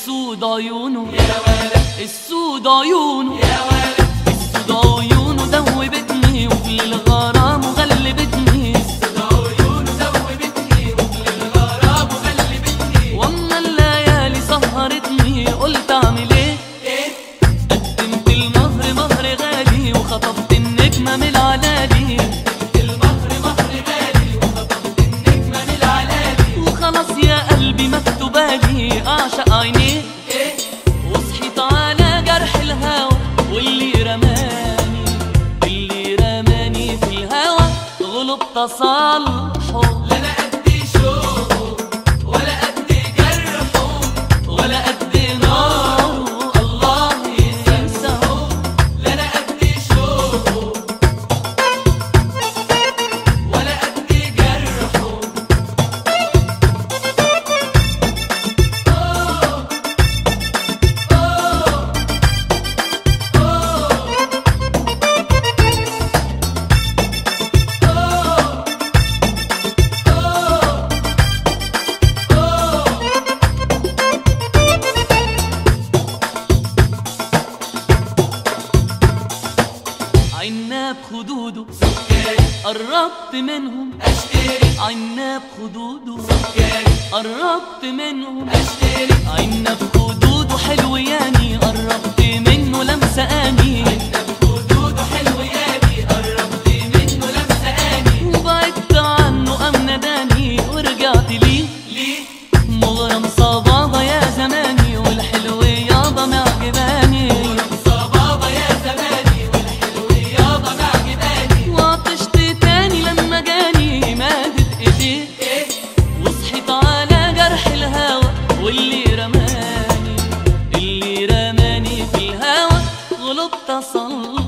السود عيونه السود عيونه السود عيونه دوبتني وفي الغرام غلبتني واما الليالي سهرتني قلت اعمل ايه قدمت المهر مهر غالي وخطفت النجمة من العلالي وخلاص يا قلبي مكتوبالي اعشق عينيه وصحيت على جرح الهوى واللي رماني اللي رماني في الهوى غلب تصالحه لا انا قد شوقه ولا قد جرحه ولا قد ناره الله ينساه لا انا قد شوقه ولا قد جرحه عناب خدوده قربت منهم اشتري عناب خدوده سكري قربت منهم اشتري عناب خدوده حلو ياني قربت منه لمسة اني خدوده حلو ياني قربت منه لمسه اني وبعدت عنه ام نداني ورجعت ليه ليه مغرم صبابة يا زماني والحلو يابا معجباني صبابه يا زماني والحلو يابا معجباني وعطشت تاني لما جاني مادت ايديه ايه وصحيت على جرح الهوى واللي رماني اللي رماني في الهوى غلبت صلى